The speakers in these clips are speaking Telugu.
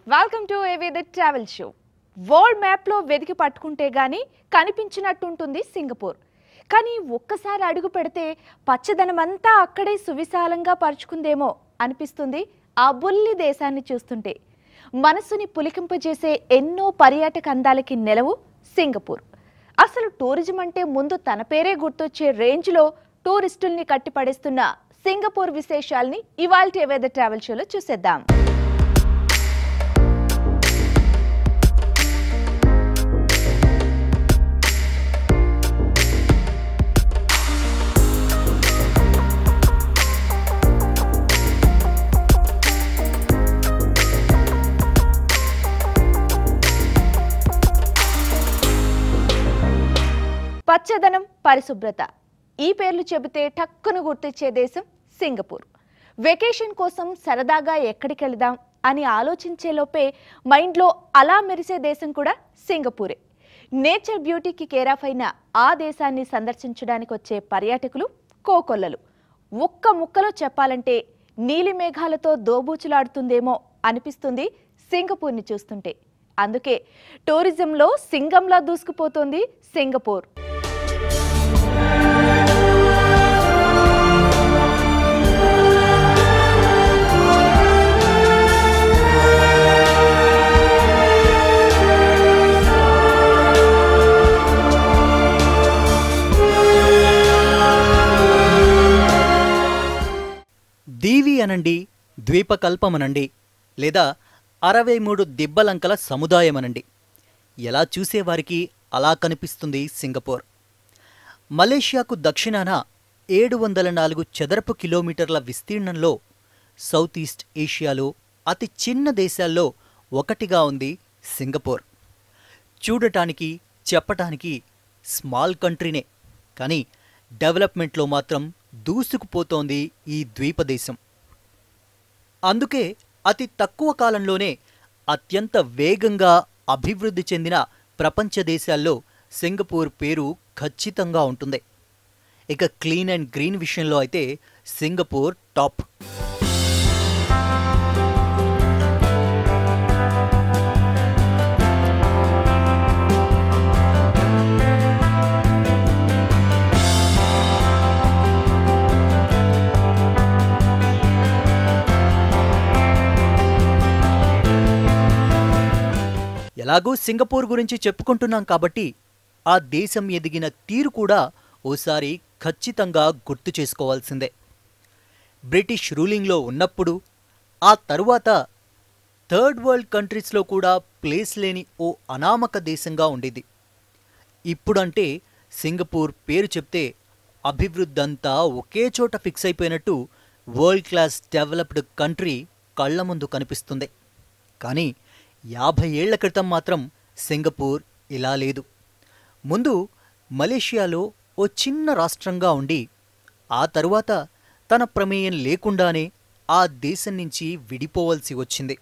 Welcome to away the travel show world మ్యాప్లో వెతికి పట్టుకుంటే గానీ కనిపించినట్టుంటుంది సింగపూర్ కానీ ఒక్కసారి అడుగు పెడితే పచ్చదనం అంతా అక్కడే సువిశాలంగా పరుచుకుందేమో అనిపిస్తుంది ఆ బుల్లి దేశాన్ని చూస్తుంటే మనసుని పులికింపజేసే ఎన్నో పర్యాటక అందాలకి నెలవు సింగపూర్ అసలు టూరిజం అంటే ముందు తన పేరే గుర్తొచ్చే రేంజ్లో టూరిస్టుల్ని కట్టిపడేస్తున్న సింగపూర్ విశేషాల్ని ఇవాళ ఏవేద ట్రావెల్ షోలో చూసేద్దాం పచ్చదనం పరిశుభ్రత ఈ పేర్లు చెబితే టక్కును గుర్తించే దేశం సింగపూర్ వెకేషన్ కోసం సరదాగా ఎక్కడికి వెళదాం అని ఆలోచించే లోపే మైండ్లో అలా మెరిసే దేశం కూడా సింగపూరే నేచర్ బ్యూటీకి కేరాఫ్ అయిన ఆ దేశాన్ని సందర్శించడానికి వచ్చే పర్యాటకులు కోకొల్లలు ఒక్క ముక్కలో చెప్పాలంటే నీలి మేఘాలతో దోబూచులాడుతుందేమో అనిపిస్తుంది సింగపూర్ని చూస్తుంటే అందుకే టూరిజంలో సింగంలా దూసుకుపోతోంది సింగపూర్ దీవి అనండి ద్వీపకల్పమనండి లేదా అరవై మూడు దిబ్బలంకల సముదాయమనండి ఎలా చూసేవారికి అలా కనిపిస్తుంది సింగపూర్ మలేషియాకు దక్షిణాన ఏడు వందల నాలుగు చదరపు కిలోమీటర్ల విస్తీర్ణంలో సౌత్ ఈస్ట్ ఏషియాలో అతి చిన్న దేశాల్లో ఒకటిగా ఉంది సింగపూర్ చూడటానికి చెప్పటానికి స్మాల్ కంట్రీనే కానీ డెవలప్మెంట్లో మాత్రం దూసుకుపోతోంది ఈ ద్వీపదేశం అందుకే అతి తక్కువ కాలంలోనే అత్యంత వేగంగా అభివృద్ధి చెందిన ప్రపంచ దేశాల్లో సింగపూర్ పేరు ఖచ్చితంగా ఉంటుంది ఇక క్లీన్ అండ్ గ్రీన్ విషయంలో అయితే సింగపూర్ టాప్ ఎలాగూ సింగపూర్ గురించి చెప్పుకుంటున్నాం కాబట్టి ఆ దేశం ఎదిగిన తీరు కూడా ఓసారి ఖచ్చితంగా గుర్తు చేసుకోవాల్సిందే బ్రిటిష్ రూలింగ్లో ఉన్నప్పుడు ఆ తరువాత థర్డ్ వరల్డ్ కంట్రీస్లో కూడా ప్లేస్ లేని ఓ అనామక దేశంగా ఉండేది ఇప్పుడంటే సింగపూర్ పేరు చెప్తే అభివృద్ధి అంతా ఒకే చోట ఫిక్స్ అయిపోయినట్టు వరల్డ్ క్లాస్ డెవలప్డ్ కంట్రీ కళ్ళ ముందు కనిపిస్తుంది కానీ యాభై ఏళ్ల క్రితం మాత్రం సింగపూర్ ఇలా లేదు ముందు మలేషియాలో ఓ చిన్న రాష్ట్రంగా ఉండి ఆ తరువాత తన ప్రమేయం లేకుండానే ఆ దేశం నుంచి విడిపోవలసి వచ్చింది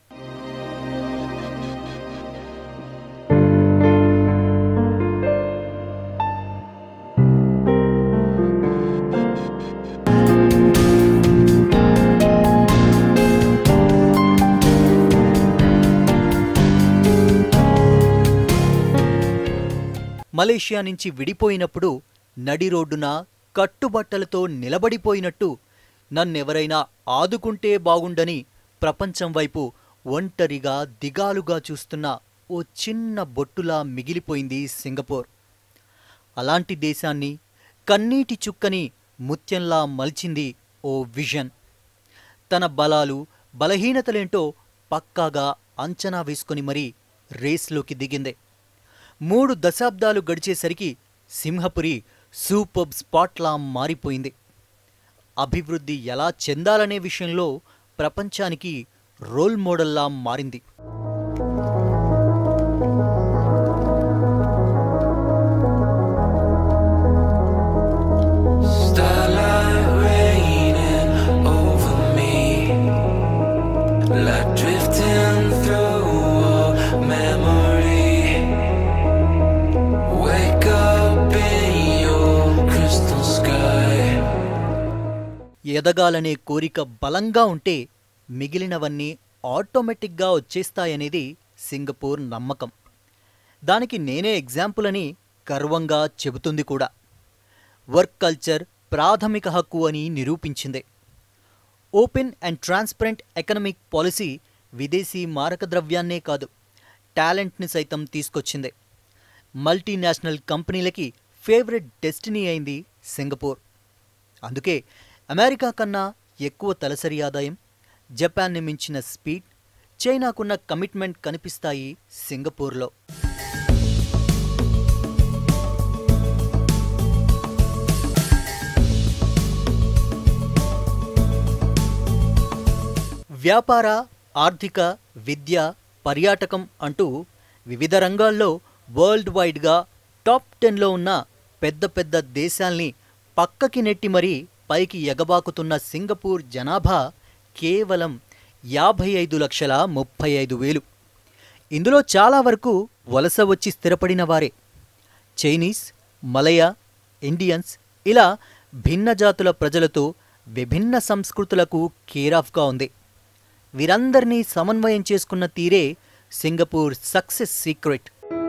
మలేషియా నుంచి విడిపోయినప్పుడు నడి రోడ్డున కట్టుబట్టలతో నిలబడిపోయినట్టు నన్నెవరైనా ఆదుకుంటే బాగుండని ప్రపంచం వైపు ఒంటరిగా దిగాలుగా చూస్తున్న ఓ చిన్న బొట్టులా మిగిలిపోయింది సింగపూర్ అలాంటి దేశాన్ని కన్నీటి చుక్కని ముత్యంలా మలిచింది ఓ విజన్ తన బలాలు బలహీనతలేంటో పక్కాగా అంచనా వేసుకొని మరీ రేస్లోకి దిగింది మూడు దశాబ్దాలు గడిచేసరికి సింహపురి సూపర్బ్ స్పాట్లా మారిపోయింది అభివృద్ధి ఎలా చెందాలనే విషయంలో ప్రపంచానికి రోల్ మోడల్లా మారింది Starlight raining over me, like drifting through a memory. Wake up in your crystal sky. ఎదగాలనే కోరిక బలంగా ఉంటే మిగిలినవన్నీ ఆటోమేటిక్గా వచ్చేస్తాయనేది సింగపూర్ నమ్మకం దానికి నేనే ఎగ్జాంపుల్ అని గర్వంగా చెబుతుంది కూడా వర్క్ కల్చర్ ప్రాథమిక హక్కు అని నిరూపించింది open and transparent economic policy విదేశీ మారక ద్రవ్యాన్నే కాదు టాలెంట్ని సైతం తీసుకొచ్చింది మల్టీనేషనల్ కంపెనీలకి ఫేవరెట్ డెస్టినీ అయింది సింగపూర్ అందుకే అమెరికా కన్నా ఎక్కువ తలసరి ఆదాయం జపాన్ని మించిన స్పీడ్ చైనాకున్న కమిట్మెంట్ కనిపిస్తాయి సింగపూర్లో వ్యాపార ఆర్థిక విద్య పర్యాటకం అంటూ వివిధ రంగాల్లో వరల్డ్ వైడ్గా టాప్ టెన్లో ఉన్న పెద్ద పెద్ద దేశాల్ని పక్కకి నెట్టి మరీ పైకి ఎగబాకుతున్న సింగపూర్ జనాభా కేవలం యాభై ఐదు లక్షల ముప్పై ఐదు వేలు ఇందులో చాలా వరకు వలస వచ్చి స్థిరపడిన వారే చైనీస్ మలయ ఇండియన్స్ ఇలా భిన్న జాతుల ప్రజలతో విభిన్న సంస్కృతులకు కేరాఫ్గా ఉంది వీరందరినీ సమన్వయం చేసుకున్న తీరే సింగపూర్ సక్సెస్ సీక్రెట్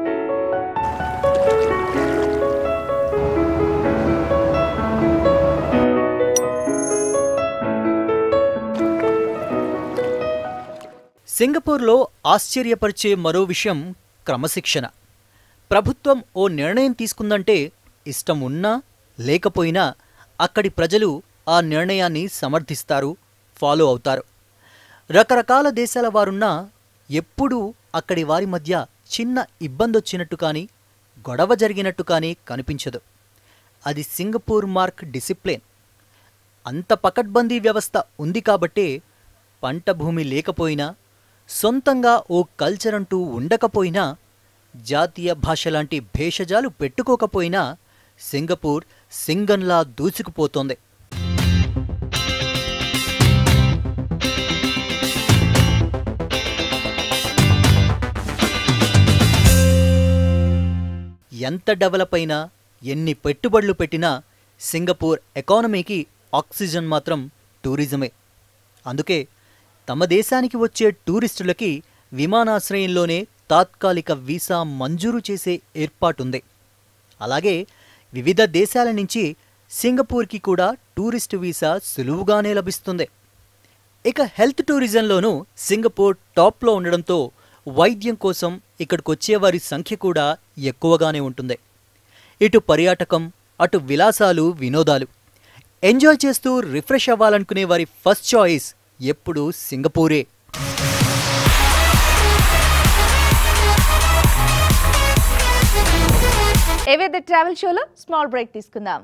సింగపూర్లో ఆశ్చర్యపరిచే మరో విషయం క్రమశిక్షణ ప్రభుత్వం ఓ నిర్ణయం తీసుకుందంటే ఇష్టం ఉన్నా లేకపోయినా అక్కడి ప్రజలు ఆ నిర్ణయాన్ని సమర్థిస్తారు ఫాలో అవుతారు రకరకాల దేశాల వారున్నా ఎప్పుడూ అక్కడి వారి మధ్య చిన్న ఇబ్బందొచ్చినట్టు కానీ గొడవ జరిగినట్టు కానీ కనిపించదు అది సింగపూర్ మార్క్ డిసిప్లిన్ అంత పకడ్బందీ వ్యవస్థ ఉంది కాబట్టే పంట భూమి లేకపోయినా సొంతంగా ఓ కల్చర్ అంటూ ఉండకపోయినా జాతీయ భాష లాంటి భేషజాలు పెట్టుకోకపోయినా సింగపూర్ సింగంలా దూసుకుపోతోంది ఎంత డెవలప్ అయినా ఎన్ని పెట్టుబడులు పెట్టినా సింగపూర్ ఎకానమీకి ఆక్సిజన్ మాత్రం టూరిజమే అందుకే తమ దేశానికి వచ్చే టూరిస్టులకి విమానాశ్రయంలోనే తాత్కాలిక వీసా మంజూరు చేసే ఏర్పాటుంది అలాగే వివిధ దేశాల నుంచి సింగపూర్కి కూడా టూరిస్టు వీసా సులువుగానే లభిస్తుంది ఇక హెల్త్ టూరిజంలోనూ సింగపూర్ టాప్లో ఉండడంతో వైద్యం కోసం ఇక్కడికొచ్చే వారి సంఖ్య కూడా ఎక్కువగానే ఉంటుంది ఇటు పర్యాటకం అటు విలాసాలు వినోదాలు ఎంజాయ్ చేస్తూ రిఫ్రెష్ అవ్వాలనుకునే వారి ఫస్ట్ చాయిస్ ఎప్పుడూ సింగపూరే ఏవేద ట్రావెల్ షోలో స్మాల్ బ్రేక్ తీసుకుందాం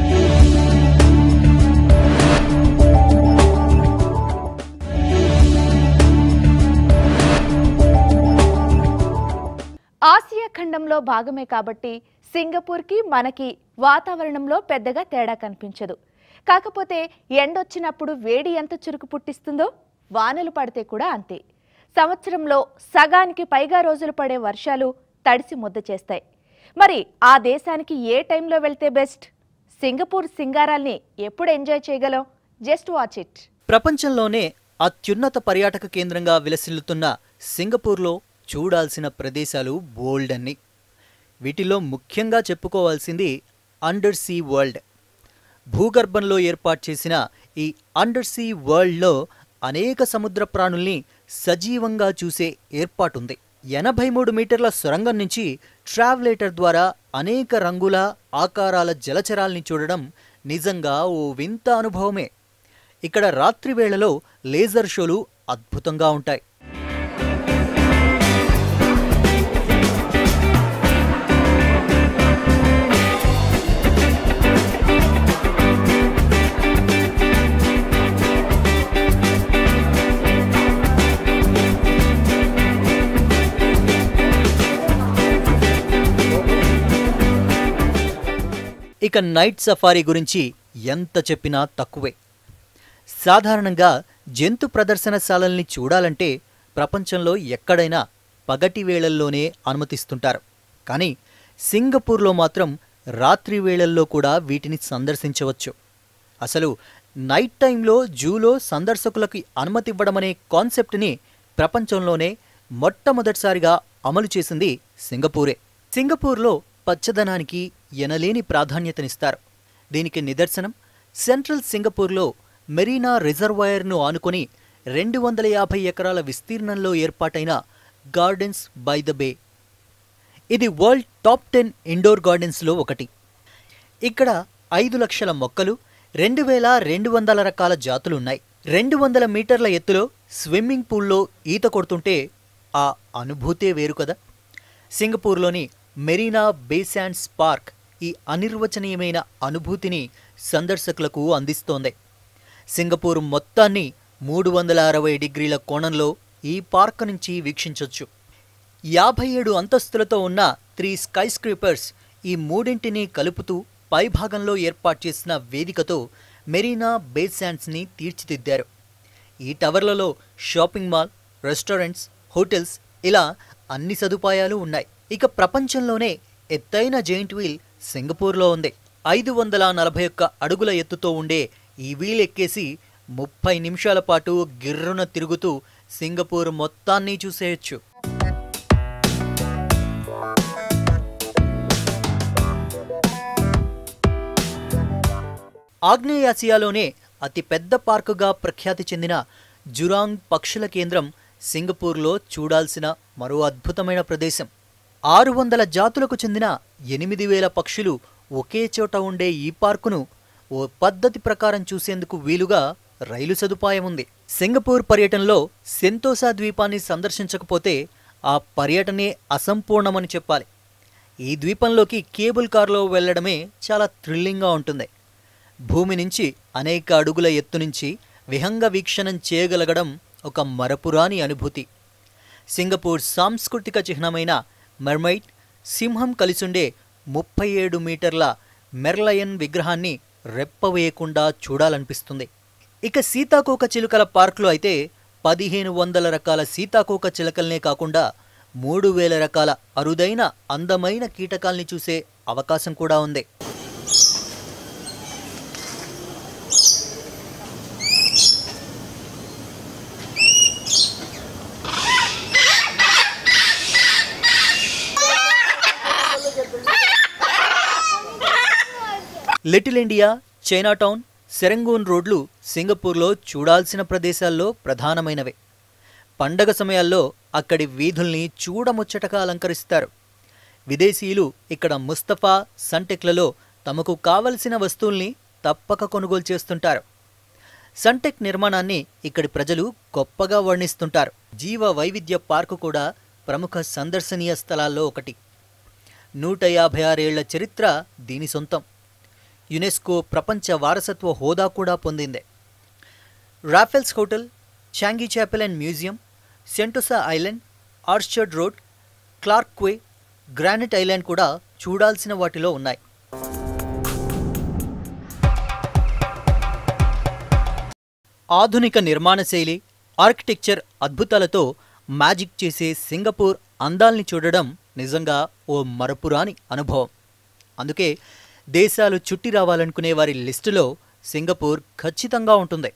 ఆసియా ఖండంలో భాగమే కాబట్టి సింగపూర్కి మనకి వాతావరణంలో పెద్దగా తేడా కనిపించదు కాకపోతే ఎండొచ్చినప్పుడు వేడి ఎంత చురుకు పుట్టిస్తుందో వానలు పడితే కూడా అంతే సంవత్సరంలో సగానికి పైగా రోజులు పడే వర్షాలు తడిసి ముద్ద చేస్తాయి మరి ఆ దేశానికి ఏ టైంలో వెళ్తే బెస్ట్ సింగపూర్ సింగారాల్ని ఎప్పుడు ఎంజాయ్ చేయగలం జస్ట్ వాచ్ ఇట్ ప్రపంచంలోనే అత్యున్నత పర్యాటక కేంద్రంగా విలసిల్లుతున్న సింగపూర్లో చూడాల్సిన ప్రదేశాలు బోల్డ్ అన్ని వీటిలో ముఖ్యంగా చెప్పుకోవాల్సింది అండర్ సీ వరల్డ్ భూగర్భంలో ఏర్పాటు చేసిన ఈ అండర్ సీ వరల్డ్లో అనేక సముద్ర ప్రాణుల్ని సజీవంగా చూసే ఏర్పాటుంది ఎనభై మూడు మీటర్ల సొరంగం నుంచి ట్రావెలేటర్ ద్వారా అనేక రంగుల ఆకారాల జలచరాల్ని చూడడం నిజంగా ఓ వింత అనుభవమే ఇక్కడ రాత్రి వేళలో లేజర్ షోలు అద్భుతంగా ఉంటాయి ఇక నైట్ సఫారీ గురించి ఎంత చెప్పినా తక్కువే సాధారణంగా జంతు ప్రదర్శనశాలల్ని చూడాలంటే ప్రపంచంలో ఎక్కడైనా పగటి వేళల్లోనే అనుమతిస్తుంటారు కానీ సింగపూర్లో మాత్రం రాత్రి వేళల్లో కూడా వీటిని సందర్శించవచ్చు అసలు నైట్ టైంలో జూలో సందర్శకులకి అనుమతి ఇవ్వడమనే కాన్సెప్ట్ని ప్రపంచంలోనే మొట్టమొదటిసారిగా అమలు చేసింది సింగపూరే సింగపూర్లో పచ్చదనానికి ఎనలేని ప్రాధాన్యతనిస్తారు దీనికి నిదర్శనం సెంట్రల్ సింగపూర్లో మెరీనా రిజర్వాయర్ను ఆనుకొని రెండు వందల యాభై ఎకరాల విస్తీర్ణంలో ఏర్పాటైన గార్డెన్స్ బై ద బే ఇది వరల్డ్ టాప్ టెన్ ఇండోర్ గార్డెన్స్లో ఒకటి ఇక్కడ ఐదు లక్షల మొక్కలు రెండు వేల రెండు వందల రకాల జాతులున్నాయి రెండు వందల మీటర్ల ఎత్తులో స్విమ్మింగ్ పూల్లో ఈత కొడుతుంటే ఆ అనుభూతే వేరు కదా సింగపూర్లోని మెరీనా బే శాండ్స్ పార్క్ ఈ అనిర్వచనీయమైన అనుభూతిని సందర్శకులకు అందిస్తోంది సింగపూర్ మొత్తాన్ని మూడు వందల అరవై డిగ్రీల కోణంలో ఈ పార్క్ నుంచి వీక్షించొచ్చు యాభై ఏడు అంతస్తులతో ఉన్న త్రీ స్కై స్క్రీపర్స్ ఈ మూడింటిని కలుపుతూ పైభాగంలో ఏర్పాటు చేసిన వేదికతో మెరీనా బే శాండ్స్ని తీర్చిదిద్దారు ఈ టవర్లలో షాపింగ్ మాల్ రెస్టారెంట్స్ హోటల్స్ ఇలా అన్ని సదుపాయాలు ఉన్నాయి ఇక ప్రపంచంలోనే ఎత్తైన జైంట్ వీల్ సింగపూర్లో ఉంది ఐదు వందల నలభై ఒక్క అడుగుల ఎత్తుతో ఉండే ఈ వీల్ ఎక్కేసి ముప్పై నిమిషాల పాటు గిర్రున తిరుగుతూ సింగపూర్ మొత్తాన్ని చూసేయొచ్చు ఆగ్నేయాసియాలోనే అతి పెద్ద పార్కుగా ప్రఖ్యాతి చెందిన జురాంగ్ పక్షుల కేంద్రం సింగపూర్లో చూడాల్సిన మరో అద్భుతమైన ప్రదేశం ఆరు వందల జాతులకు చెందిన ఎనిమిది వేల పక్షులు ఒకే చోట ఉండే ఈ పార్కును ఓ పద్ధతి ప్రకారం చూసేందుకు వీలుగా రైలు సదుపాయం ఉంది సింగపూర్ పర్యటనలో సెంతోసా ద్వీపాన్ని సందర్శించకపోతే ఆ పర్యటనే అసంపూర్ణమని చెప్పాలి ఈ ద్వీపంలోకి కేబుల్ కారులో వెళ్ళడమే చాలా థ్రిల్లింగ్గా ఉంటుంది భూమి నుంచి అనేక అడుగుల ఎత్తు నుంచి విహంగ వీక్షణం చేయగలగడం ఒక మరపురాని అనుభూతి సింగపూర్ సాంస్కృతిక చిహ్నమైన మెర్మైట్ సింహం కలిసుండే ముప్పై ఏడు మీటర్ల మెర్లయన్ విగ్రహాన్ని రెప్పవేయకుండా చూడాలనిపిస్తుంది ఇక సీతాకోక చిలుకల పార్కులో అయితే పదిహేను వందల రకాల సీతాకోక చిలుకల్నే కాకుండా మూడు వేల రకాల అరుదైన అందమైన కీటకాల్ని చూసే అవకాశం కూడా ఉంది లిటిల్ ఇండియా చైనాటౌన్ సెరంగూన్ రోడ్లు సింగపూర్లో చూడాల్సిన ప్రదేశాల్లో ప్రధానమైనవే పండగ సమయాల్లో అక్కడి వీధుల్ని చూడముచ్చటగా అలంకరిస్తారు విదేశీయులు ఇక్కడ ముస్తఫా సంటెక్లలో తమకు కావలసిన వస్తువుల్ని తప్పక కొనుగోలు చేస్తుంటారు సంటెక్ నిర్మాణాన్ని ఇక్కడి ప్రజలు గొప్పగా వర్ణిస్తుంటారు జీవ వైవిధ్య పార్కు కూడా ప్రముఖ సందర్శనీయ స్థలాల్లో ఒకటి నూట యాభై ఆరేళ్ల చరిత్ర దీని సొంతం యునెస్కో ప్రపంచ వారసత్వ హోదా కూడా పొందింది Raffles hotel Changi chapel and museum Sentosa island Orchard road Clarke Quay Granite island కూడా చూడాల్సిన వాటిలో ఉన్నాయి ఆధునిక నిర్మాణ శైలి ఆర్కిటెక్చర్ అద్భుతాలతో మ్యాజిక్ చేసే సింగపూర్ అందాల్ని చూడడం నిజంగా ఓ మరపురాని అనుభవం అందుకే దేశాలు చుట్టి రావాలనుకునే వారి లిస్టులో సింగపూర్ ఖచ్చితంగా ఉంటుంది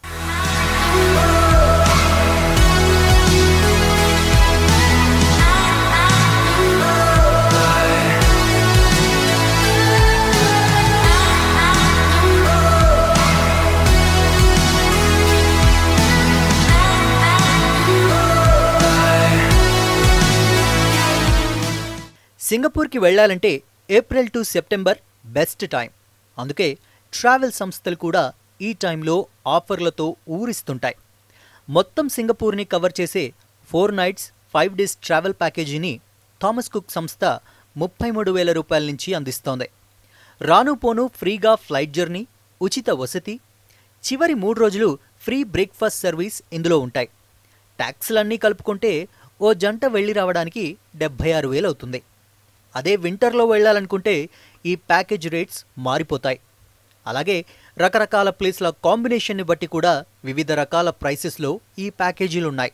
సింగపూర్కి వెళ్ళాలంటే April to September best time అందుకే ట్రావెల్ సంస్థలు కూడా ఈ టైంలో ఆఫర్లతో ఊరిస్తుంటాయి మొత్తం సింగపూర్ని కవర్ చేసే four nights five days travel ప్యాకేజీని థామస్ కుక్ సంస్థ ముప్పై మూడు వేల రూపాయల నుంచి అందిస్తోంది రాను పోను ఫ్రీగా ఫ్లైట్ జర్నీ ఉచిత వసతి చివరి మూడు రోజులు ఫ్రీ బ్రేక్ఫాస్ట్ సర్వీస్ ఇందులో ఉంటాయి ట్యాక్స్లన్నీ కలుపుకుంటే ఓ జంట వెళ్ళి రావడానికి డెబ్భై ఆరు వేలు అవుతుంది అదే వింటర్లో వెళ్ళాలనుకుంటే ఈ ప్యాకేజ్ రేట్స్ మారిపోతాయి అలాగే రకరకాల ప్లేస్ల కాంబినేషన్ని బట్టి కూడా వివిధ రకాల ప్రైసెస్లో ఈ ప్యాకేజీలు ఉన్నాయి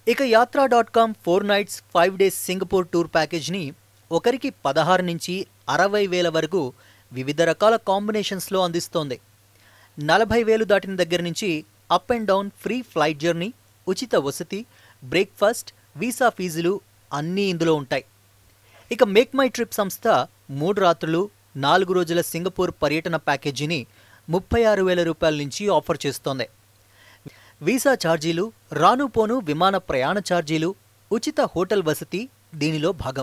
ఇక Yatra dot com four nights five days Singapore tour ప్యాకేజ్ని ఒకరికి పదహారు నుంచి అరవై వేల వరకు వివిధ రకాల కాంబినేషన్స్లో అందిస్తోంది నలభై వేలు దాటిన దగ్గర నుంచి up and down free flight journey ఉచిత వసతి బ్రేక్ఫాస్ట్ వీసా ఫీజులు అన్నీ ఇందులో ఉంటాయి ఇక మేక్ మై ట్రిప్ సంస్థ మూడు రాత్రులు నాలుగు రోజుల సింగపూర్ పర్యటన ప్యాకేజీని ముప్పై ఆరు వేల రూపాయల నుంచి ఆఫర్ చేస్తోంది వీసా ఛార్జీలు రాను పోను విమాన ప్రయాణ ఛార్జీలు ఉచిత హోటల్ వసతి దీనిలో భాగం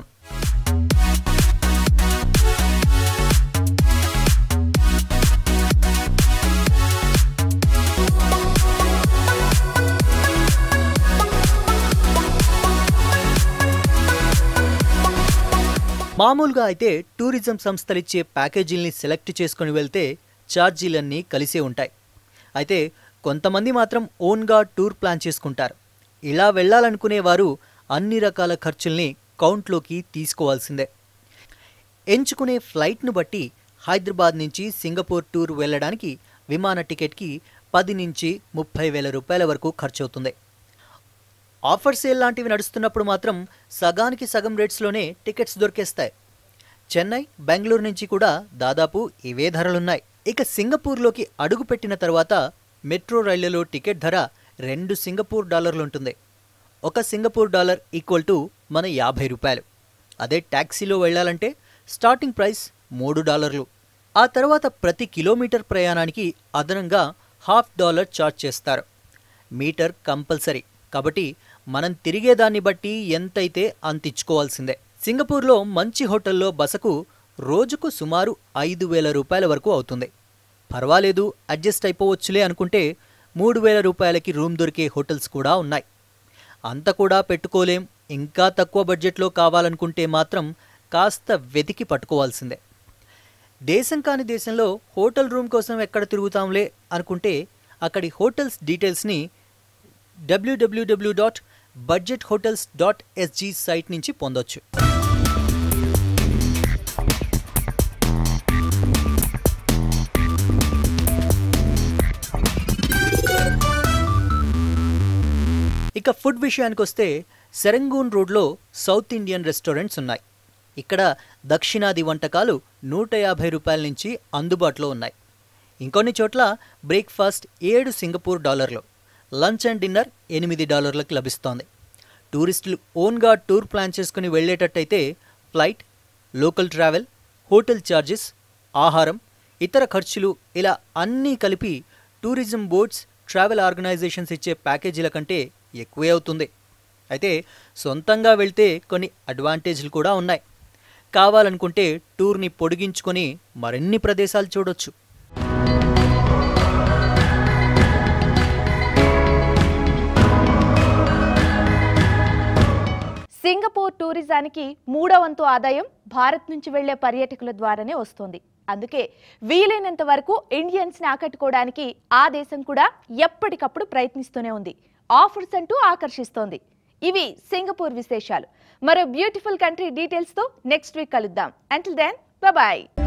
మామూలుగా అయితే టూరిజం సంస్థలిచ్చే ప్యాకేజీల్ని సెలెక్ట్ చేసుకుని వెళ్తే ఛార్జీలన్నీ కలిసే ఉంటాయి అయితే కొంతమంది మాత్రం ఓన్గా టూర్ ప్లాన్ చేసుకుంటారు ఇలా వెళ్ళాలనుకునే వారు అన్ని రకాల ఖర్చుల్ని కౌంట్లోకి తీసుకోవాల్సిందే ఎంచుకునే ఫ్లైట్ను బట్టి హైదరాబాద్ నుంచి సింగపూర్ టూర్ వెళ్ళడానికి విమాన టికెట్కి పది నుంచి ముప్పై వేల రూపాయల వరకు ఖర్చవుతుంది ఆఫర్ సేల్ లాంటివి నడుస్తున్నప్పుడు మాత్రం సగానికి సగం రేట్స్లోనే టికెట్స్ దొరికేస్తాయి చెన్నై బెంగళూరు నుంచి కూడా దాదాపు ఇవే ధరలున్నాయి ఇక సింగపూర్లోకి అడుగుపెట్టిన తర్వాత మెట్రో రైళ్లలో టికెట్ ధర రెండు సింగపూర్ డాలర్లు ఉంటుంది ఒక సింగపూర్ డాలర్ ఈక్వల్ టు మన యాభై రూపాయలు అదే ట్యాక్సీలో వెళ్ళాలంటే స్టార్టింగ్ ప్రైస్ మూడు డాలర్లు ఆ తర్వాత ప్రతి కిలోమీటర్ ప్రయాణానికి అదనంగా హాఫ్ డాలర్ ఛార్జ్ చేస్తారు మీటర్ కంపల్సరీ కాబట్టి మనం తిరిగేదాన్ని బట్టి ఎంతైతే అంత ఇచ్చుకోవాల్సిందే సింగపూర్లో మంచి హోటల్లో బసకు రోజుకు సుమారు ఐదు వేల రూపాయల వరకు అవుతుంది పర్వాలేదు అడ్జస్ట్ అయిపోవచ్చులే అనుకుంటే మూడు వేల రూపాయలకి రూమ్ దొరికే హోటల్స్ కూడా ఉన్నాయి అంత కూడా పెట్టుకోలేం ఇంకా తక్కువ బడ్జెట్లో కావాలనుకుంటే మాత్రం కాస్త వెతికి పట్టుకోవాల్సిందే దేశం కాని దేశంలో హోటల్ రూమ్ కోసం ఎక్కడ తిరుగుతాంలే అనుకుంటే అక్కడి హోటల్స్ డీటెయిల్స్ని W W W dot budget hotels dot SG site నుంచి పొందొచ్చు ఇక ఫుడ్ విషయానికి వస్తే సెరంగూన్ రోడ్లో సౌత్ ఇండియన్ రెస్టారెంట్స్ ఉన్నాయి ఇక్కడ దక్షిణాది వంటకాలు నూట యాభై రూపాయల నుంచి అందుబాటులో ఉన్నాయి ఇంకొన్ని చోట్ల బ్రేక్ఫాస్ట్ ఏడు సింగపూర్ డాలర్లు లంచ్ అండ్ డిన్నర్ ఎనిమిది డాలర్లకు లభిస్తోంది టూరిస్టులు ఓన్గా టూర్ ప్లాన్ చేసుకుని వెళ్ళేటట్టయితే flight local travel hotel charges ఆహారం ఇతర ఖర్చులు ఇలా అన్నీ కలిపి టూరిజం బోర్డ్స్ ట్రావెల్ ఆర్గనైజేషన్స్ ఇచ్చే ప్యాకేజీల కంటే ఎక్కువే అవుతుంది అయితే సొంతంగా వెళ్తే కొన్ని అడ్వాంటేజ్లు కూడా ఉన్నాయి కావాలనుకుంటే టూర్ని పొడిగించుకొని మరిన్ని ప్రదేశాలు చూడొచ్చు సింగపూర్ టూరిజానికి మూడో వంతు ఆదాయం భారత్ నుంచి వెళ్లే పర్యాటకుల ద్వారానే వస్తోంది అందుకే వీలైనంత వరకు ఇండియన్స్ ని ఆకట్టుకోవడానికి ఆ దేశం కూడా ఎప్పటికప్పుడు ప్రయత్నిస్తూనే ఉంది ఆఫర్స్ అంటూ ఆకర్షిస్తోంది ఇవి సింగపూర్ విశేషాలు మరో బ్యూటిఫుల్ కంట్రీ డీటెయిల్స్ తో నెక్స్ట్ వీక్ కలుద్దాం అంటిల్ దెన్ బాయ్